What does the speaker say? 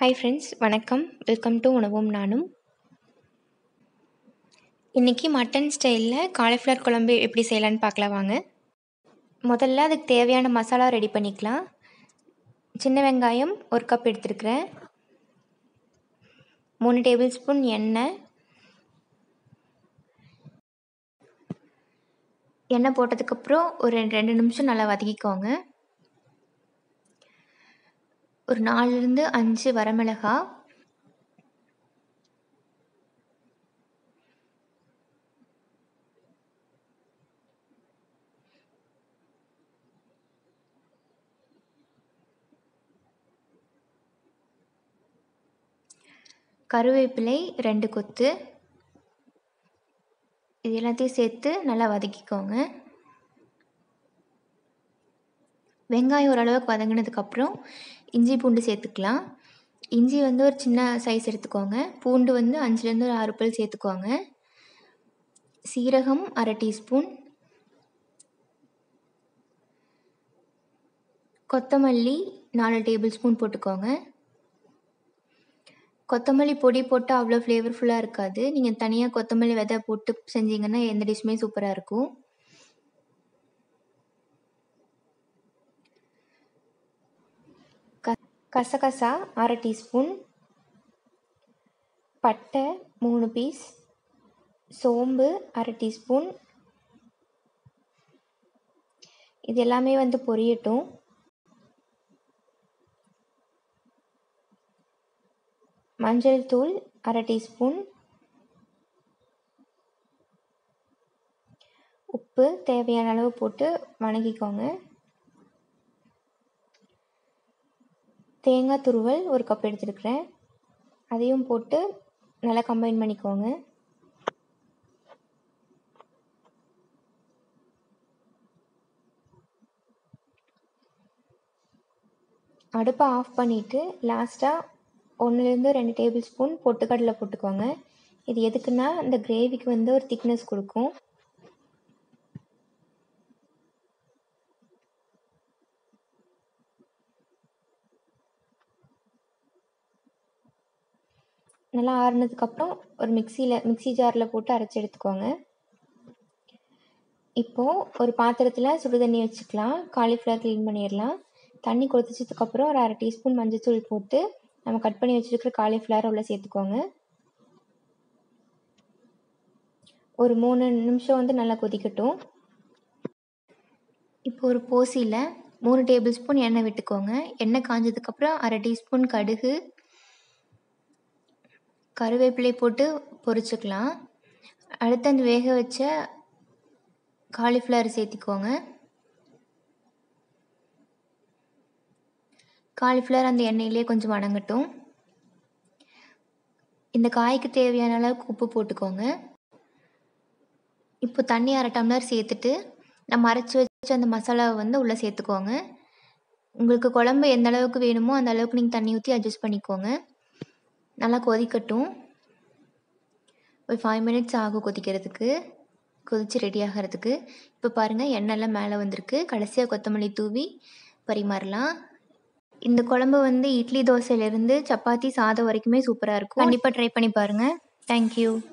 hi friends வணக்கம் welcome to உணவும் நானும் இன்றைக்கி மட்டன் ஸ்டைலில் காலிஃப்ளவர் குழம்பு எப்படி செய்யலான்னு பார்க்கலாம் வாங்க முதல்ல அதுக்கு தேவையான மசாலா ரெடி பண்ணிக்கலாம் சின்ன வெங்காயம் ஒரு கப் எடுத்துருக்கிறேன் மூணு டேபிள் ஸ்பூன் எண்ணெய் எண்ணெய் போட்டதுக்கப்புறம் ஒரு ரெண்டு ரெண்டு நிமிஷம் நல்லா வதக்கிக்கோங்க ஒரு நாலுலேருந்து அஞ்சு வரமிளகா கருவேப்பிலை ரெண்டு கொத்து இது எல்லாத்தையும் சேர்த்து நல்லா வதக்கிக்கோங்க வெங்காயம் ஓரளவுக்கு வதங்கினதுக்கப்புறம் இஞ்சி பூண்டு சேர்த்துக்கலாம் இஞ்சி வந்து ஒரு சின்ன சைஸ் எடுத்துக்கோங்க பூண்டு வந்து அஞ்சுலேருந்து ஒரு ஆறு பல் சேர்த்துக்கோங்க சீரகம் அரை டீஸ்பூன் கொத்தமல்லி நாலு டேபிள் ஸ்பூன் போட்டுக்கோங்க கொத்தமல்லி பொடி போட்டால் அவ்வளோ ஃப்ளேவர்ஃபுல்லாக இருக்காது நீங்கள் தனியாக கொத்தமல்லி விதை போட்டு செஞ்சீங்கன்னா எந்த டிஷ்ஷுமே சூப்பராக இருக்கும் க கசகசா அரை டீஸ்பூன் பட்டை மூணு பீஸ் சோம்பு அரை டீஸ்பூன் இது எல்லாமே வந்து பொரியட்டும் மஞ்சள் தூள் அரை டீஸ்பூன் உப்பு தேவையான அளவு போட்டு வணங்கிக்கோங்க தேங்காய் துருவல் ஒரு கப் எடுத்துருக்கிறேன் அதையும் போட்டு நல்லா கம்பைன் பண்ணிக்கோங்க அடுப்பை ஆஃப் பண்ணிவிட்டு லாஸ்ட்டாக ஒன்றுலேருந்து ரெண்டு டேபிள் ஸ்பூன் பொட்டுக்கடலை போட்டுக்கோங்க இது எதுக்குன்னா இந்த கிரேவிக்கு வந்து ஒரு திக்னஸ் கொடுக்கும் நல்லா ஆறுனதுக்கப்புறம் ஒரு மிக்சியில் மிக்சி ஜாரில் போட்டு அரைச்சி எடுத்துக்கோங்க இப்போது ஒரு பாத்திரத்தில் சுடு தண்ணி வச்சுக்கலாம் காலிஃப்ளவர் க்ளீன் பண்ணிடலாம் தண்ணி கொதிச்சதுக்கப்புறம் ஒரு அரை டீஸ்பூன் மஞ்சள்தூள் போட்டு நம்ம கட் பண்ணி வச்சுருக்கிற காலிஃப்ளவர் உள்ள சேர்த்துக்கோங்க ஒரு மூணு நிமிஷம் வந்து நல்லா கொதிக்கட்டும் இப்போ ஒரு போசியில் மூணு டேபிள் ஸ்பூன் எண்ணெய் விட்டுக்கோங்க எண்ணெய் காஞ்சதுக்கப்புறம் அரை டீஸ்பூன் கடுகு கருவேப்பிலை போட்டு பொரிச்சுக்கலாம் அடுத்து அந்த வேக வச்ச காலிஃப்ளவர் சேர்த்திக்கோங்க காலிஃப்ளவர் அந்த எண்ணெயிலே கொஞ்சம் வணங்கட்டும் இந்த காய்க்கு தேவையான அளவுக்கு உப்பு போட்டுக்கோங்க இப்போ தண்ணி அரை டம்ளர் சேர்த்துட்டு நம்ம அரைச்சி வச்ச அந்த மசாலாவை வந்து உள்ளே சேர்த்துக்கோங்க உங்களுக்கு குழம்பு எந்த அளவுக்கு வேணுமோ அந்த அளவுக்கு நீங்கள் தண்ணி ஊற்றி அட்ஜஸ்ட் பண்ணிக்கோங்க நல்லா கொதிக்கட்டும் ஒரு ஃபைவ் மினிட்ஸ் ஆகும் கொதிக்கிறதுக்கு கொதித்து ரெடி ஆகிறதுக்கு இப்போ பாருங்கள் எண்ணெய்லாம் மேலே வந்திருக்கு கடைசியாக கொத்தமல்லி தூவி பரிமாறலாம் இந்த குழம்பு வந்து இட்லி தோசையிலேருந்து சப்பாத்தி சாதம் வரைக்குமே சூப்பராக இருக்கும் கண்டிப்பாக ட்ரை பண்ணி பாருங்கள் தேங்க்யூ